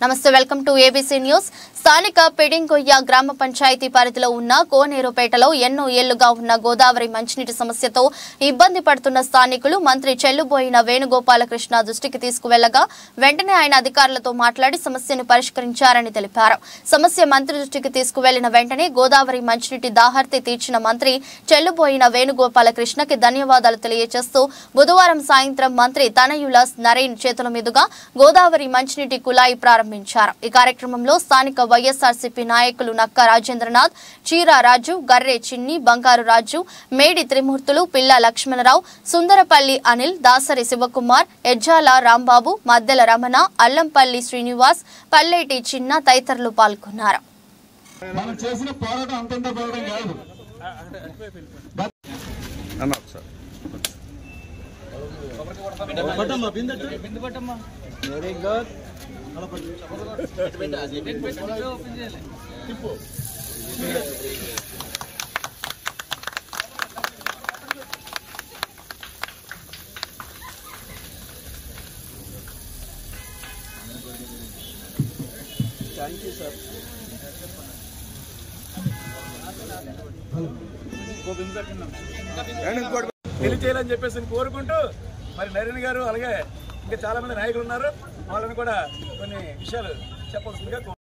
నమస్తే welcome to ABC news స్థానిక పెడింగొయ్య గ్రామ పంచాయతీ పరిధిలో ఉన్న కోనేరుపేటలో ఎన్నో ఏళ్లుగా ఉన్న గోదావరి మంచినీటి సమస్యతో ఇబ్బంది పడుతున్న స్థానికులు మంత్రి చెల్లుబోయిన వేణుగోపాలకృష్ణ దృష్టికి తీసుకువెళ్లగా వెంటనే ఆయన అధికారులతో మాట్లాడి సమస్యను పరిష్కరించారని తెలిపారు సమస్య మంత్రి దృష్టికి తీసుకువెళ్లిన వెంటనే గోదావరి మంచినీటి దాహర్తి తీర్చిన మంత్రి చెల్లుబోయిన వేణుగోపాలకృష్ణకి ధన్యవాదాలు తెలియజేస్తూ బుధవారం సాయంత్రం మంత్రి తనయుల నరేన్ చేతుల మీదుగా గోదావరి మంచినీటి కుళాయి ప్రారంభించారు ఈ కార్యక్రమంలో స్థానిక వైఎస్ఆర్సీపీ నాయకులు నక్క రాజేంద్రనాథ్ చీరా రాజు గర్రె చిన్ని బంగారు రాజు మేడి త్రిమూర్తులు పిల్ల లక్ష్మణరావు సుందరపల్లి అనిల్ దాసరి శివకుమార్ ఎజ్జాల రాంబాబు మద్దెల రమణ అల్లంపల్లి శ్రీనివాస్ పల్లేటి చిన్న తదితరులు పాల్గొన్నారు మనం చేసిన పోరాటం అంతంత పోరాటం కాదు అన్న ఒకసారి అండ్ ఇంకోటి తెలియచేయాలని చెప్పేసి నేను కోరుకుంటూ మరి నరేన్ గారు అలాగే ఇంకా చాలా మంది నాయకులు ఉన్నారు వాళ్ళని కూడా కొన్ని విషయాలు చెప్పాల్సిందిగా కో-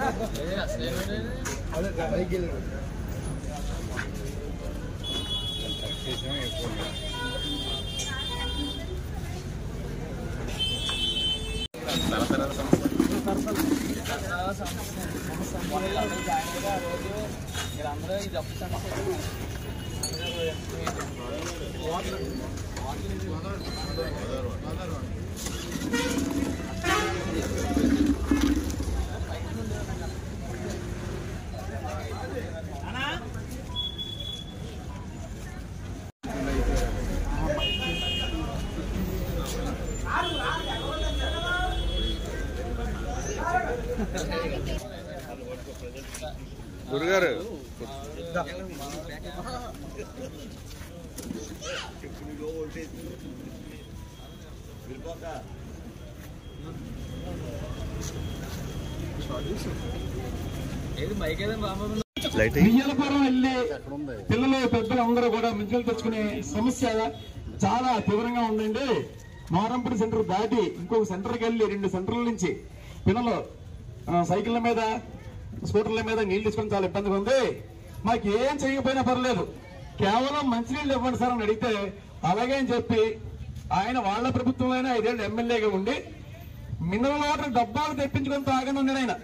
గురుగారు లైట్ మియ్యలపురం వెళ్ళి పిల్లలు పెద్దలు అందరూ కూడా మించులు తెచ్చుకునే సమస్య చాలా తీవ్రంగా ఉందండి మారంపూడి సెంటర్ దాటి ఇంకొక సెంటర్కి వెళ్ళి రెండు సెంటర్ల నుంచి పిల్లలు ఆ, సైకిళ్ళ మీద స్కూటర్ల మీద నీళ్లు తీసుకొని చాలా ఇబ్బందిగా ఉంది మాకు ఏం చేయకపోయినా పర్లేదు కేవలం మంచినీళ్ళు ఇవ్వండి సార్ అని అడిగితే అలాగే అని చెప్పి ఆయన వాళ్ళ ప్రభుత్వంలోనే ఐదేళ్ళు ఎమ్మెల్యేగా ఉండి మినరల్ వాటర్ డబ్బాలు తెప్పించుకొని తాగని ఉన్నాడు ఆయన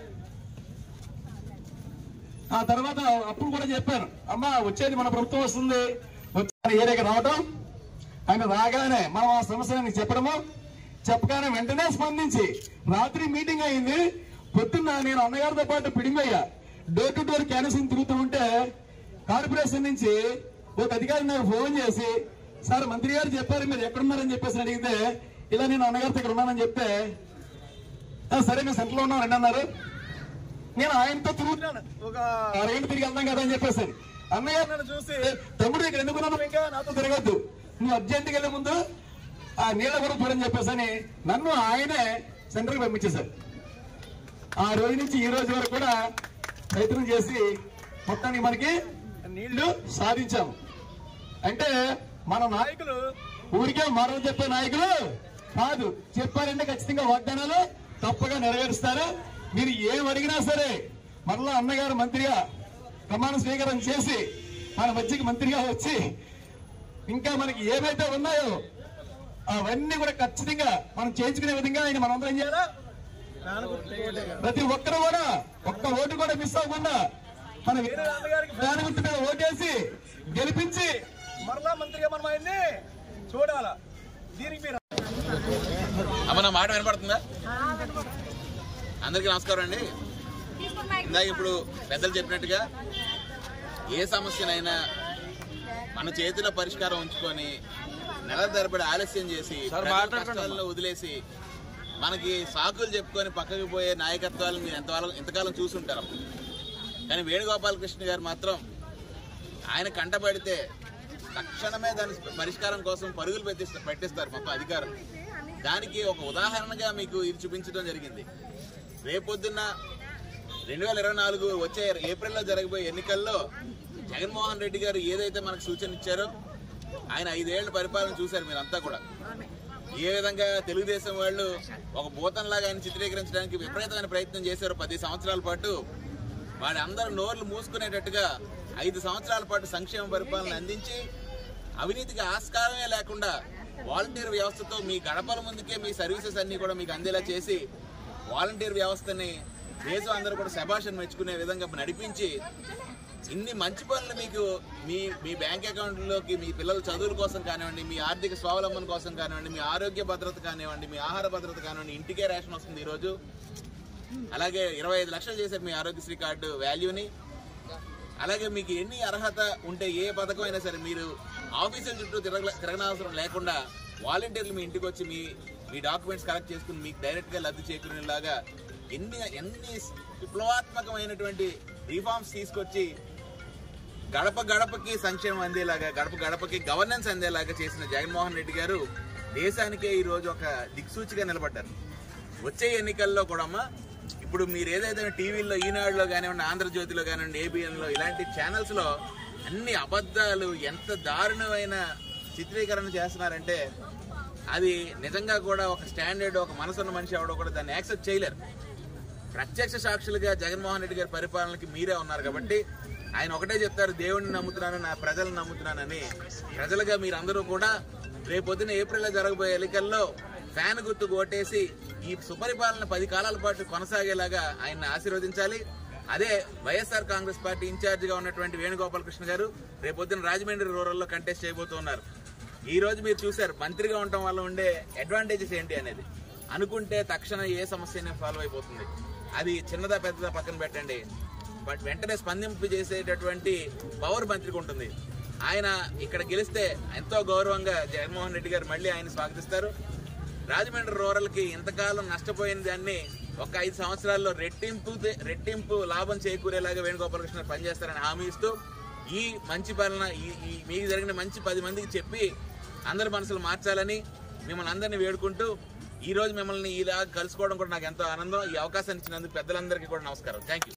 ఆ తర్వాత అప్పుడు కూడా చెప్పాను అమ్మా వచ్చేది మన ప్రభుత్వం వస్తుంది వచ్చి ఏరియాకి రావటం ఆయన రాగానే మనం ఆ సమస్యని చెప్పడము చెప్పగానే వెంటనే స్పందించి రాత్రి మీటింగ్ అయింది పొద్దున్న నేను అన్నగారితో పాటు పిడింగయ్యా డోర్ టు డోర్ క్యాన్సింగ్ తిరుగుతూ ఉంటే కార్పొరేషన్ నుంచి ఒక అధికారి నాకు ఫోన్ చేసి సార్ మంత్రి గారు చెప్పారు మీరు ఎక్కడున్నారని చెప్పేసి అడిగితే ఇలా నేను అన్నగారితో ఇక్కడ ఉన్నానని చెప్తే "ఆ, సరే మేము సెంటర్లో ఉన్నాం రండి అన్నారు నేను ఆయనతో తిరుగుతున్నాను ఒక అరగంట తిరిగి వెళ్దాం కదా అని చెప్పేసి అన్నయ్య నన్ను చూసి తమ్ముడు ఇక్కడ ఎందుకు ఉన్నావు ఇంకా నాతో తిరగద్దు నువ్వు అర్జెంట్కి వెళ్ళే ముందు ఆ నీళ్ళ కూడా చూడని చెప్పేసి అని నన్ను ఆయనే సెంటర్కి పంపించేశారు ఆ రోజు నుంచి ఈ రోజు వరకు కూడా ప్రయత్నం చేసి మొత్తానికి మనకి నీళ్లు సాధించాము అంటే మన నాయకులు ఊరికే మరో చెప్పే నాయకులు కాదు చెప్పారంటే ఖచ్చితంగా వాగ్దానాలు తప్పగా నెరవేరుస్తారు మీరు ఏం అడిగినా సరే మరలా అన్నగారు మంత్రిగా ప్రమాణ స్వీకారం చేసి మన మధ్యకి మంత్రిగా వచ్చి ఇంకా మనకి ఏవైతే ఉన్నాయో అవన్నీ కూడా ఖచ్చితంగా మనం చేయించుకునే విధంగా ఆయన మనందరం చేయాలా ప్రతి ఒక్కరు కూడా ఒక్క ఓటు కూడా మిస్ అవ్వకుండా మన వేరే నాన్నగారికి ఫ్యాన్ గుర్తు మీద ఓటేసి గెలిపించి మరలా మంత్రిగా మనం ఆయన్ని చూడాలా దీనికి మీరు అమ్మ నా మాట వినపడుతుందా అందరికీ నమస్కారం అండి ఇందాక ఇప్పుడు పెద్దలు చెప్పినట్టుగా ఏ సమస్యనైనా మన చేతిలో పరిష్కారం ఉంచుకొని నెల తరబడి ఆలస్యం చేసి ప్రజల కష్టాలను వదిలేసి మనకి సాకులు చెప్పుకొని పక్కకి పోయే నాయకత్వాలను మీరు ఎంతకాలం ఎంతకాలం చూసుంటారు కానీ వేణుగోపాలకృష్ణ గారు మాత్రం ఆయన కంటపడితే తక్షణమే దాని పరిష్కారం కోసం పరుగులు పెట్టిస్తారు పెట్టిస్తారు మొత్తం అధికారం దానికి ఒక ఉదాహరణగా మీకు ఇది చూపించడం జరిగింది రేపొద్దున్న రెండు వేల ఇరవై నాలుగు వచ్చే ఏప్రిల్లో జరగబోయే ఎన్నికల్లో జగన్మోహన్ రెడ్డి గారు ఏదైతే మనకు సూచన ఇచ్చారో ఆయన ఐదేళ్ల పరిపాలన చూశారు మీరంతా కూడా ఏ విధంగా తెలుగుదేశం వాళ్ళు ఒక భూతంలాగా ఆయన చిత్రీకరించడానికి విపరీతమైన ప్రయత్నం చేశారు పది సంవత్సరాల పాటు వాడి అందరూ నోర్లు మూసుకునేటట్టుగా ఐదు సంవత్సరాల పాటు సంక్షేమ పరిపాలన అందించి అవినీతికి ఆస్కారమే లేకుండా వాలంటీర్ వ్యవస్థతో మీ గడపల ముందుకే మీ సర్వీసెస్ అన్ని కూడా మీకు అందేలా చేసి వాలంటీర్ వ్యవస్థని దేశం అందరూ కూడా శభాషను మెచ్చుకునే విధంగా నడిపించి ఇన్ని మంచి పనులు మీకు మీ మీ బ్యాంక్ అకౌంట్లోకి మీ పిల్లల చదువుల కోసం కానివ్వండి మీ ఆర్థిక స్వావలంబన కోసం కానివ్వండి మీ ఆరోగ్య భద్రత కానివ్వండి మీ ఆహార భద్రత కానివ్వండి ఇంటికే రేషన్ వస్తుంది ఈరోజు అలాగే ఇరవై ఐదు లక్షలు చేశారు మీ ఆరోగ్యశ్రీ కార్డు వాల్యూని అలాగే మీకు ఎన్ని అర్హత ఉంటే ఏ పథకం అయినా సరే మీరు ఆఫీసుల చుట్టూ తిరగ తిరగనవసరం లేకుండా వాలంటీర్లు మీ ఇంటికి వచ్చి మీ మీ డాక్యుమెంట్స్ కలెక్ట్ చేసుకుని మీకు డైరెక్ట్ గా లబ్ధి చేకూరేలాగా ఎన్ని ఎన్ని విప్లవాత్మకమైనటువంటి రిఫార్మ్స్ తీసుకొచ్చి గడప గడపకి సంక్షేమం అందేలాగా గడప గడపకి గవర్నెన్స్ అందేలాగా చేసిన జగన్మోహన్ రెడ్డి గారు దేశానికే ఈ రోజు ఒక దిక్సూచిగా నిలబడ్డారు వచ్చే ఎన్నికల్లో కూడా అమ్మా ఇప్పుడు మీరు ఏదైతే టీవీల్లో ఈనాడులో కానివ్వండి ఆంధ్రజ్యోతిలో కానివ్వండి ఏబిఎన్ లో ఇలాంటి ఛానల్స్ లో అన్ని అబద్ధాలు ఎంత దారుణమైన చిత్రీకరణ చేస్తున్నారంటే అది నిజంగా కూడా ఒక స్టాండర్డ్ ఒక మనసున్న మనిషి ఎవడో కూడా దాన్ని యాక్సెప్ట్ చేయలేరు ప్రత్యక్ష సాక్షులుగా జగన్మోహన్ రెడ్డి గారి పరిపాలనకి మీరే ఉన్నారు కాబట్టి ఆయన ఒకటే చెప్తారు దేవుడిని నమ్ముతున్నాను నా ప్రజలను నమ్ముతున్నానని ప్రజలుగా మీరందరూ కూడా రేపొద్దున ఏప్రిల్లో జరగబోయే ఎన్నికల్లో ఫ్యాన్ గుర్తు ఓటేసి ఈ సుపరిపాలన పది కాలాల పాటు కొనసాగేలాగా ఆయన్ని ఆశీర్వదించాలి అదే వైఎస్ఆర్ కాంగ్రెస్ పార్టీ ఇన్ఛార్జ్ గా ఉన్నటువంటి వేణుగోపాలకృష్ణ గారు రేపొద్దున రాజమండ్రి రూరల్లో కంటెస్ట్ చేయబోతున్నారు ఈ రోజు మీరు చూశారు మంత్రిగా ఉండటం వల్ల ఉండే అడ్వాంటేజెస్ ఏంటి అనేది అనుకుంటే తక్షణ ఏ సమస్య సాల్వ్ అయిపోతుంది అది చిన్నదా పెద్దదా పక్కన పెట్టండి బట్ వెంటనే స్పందింపు చేసేటటువంటి పవర్ మంత్రికి ఉంటుంది ఆయన ఇక్కడ గెలిస్తే ఎంతో గౌరవంగా జగన్మోహన్ రెడ్డి గారు మళ్ళీ ఆయన స్వాగతిస్తారు రాజమండ్రి రూరల్ కి ఇంతకాలం నష్టపోయిన దాన్ని ఒక ఐదు సంవత్సరాల్లో రెట్టింపు రెట్టింపు లాభం చేకూరేలాగా వేణుగోపాలకృష్ణ పనిచేస్తారని హామీ ఇస్తూ ఈ మంచి పాలన ఈ ఈ మీకు జరిగిన మంచి పది మందికి చెప్పి అందరి మనసులు మార్చాలని మిమ్మల్ని అందరినీ వేడుకుంటూ ఈ రోజు మిమ్మల్ని ఇలా కలుసుకోవడం కూడా నాకు ఎంతో ఆనందం ఈ అవకాశాన్ని ఇచ్చినందుకు పెద్దలందరికీ కూడా నమస్కారం థ్యాంక్ యూ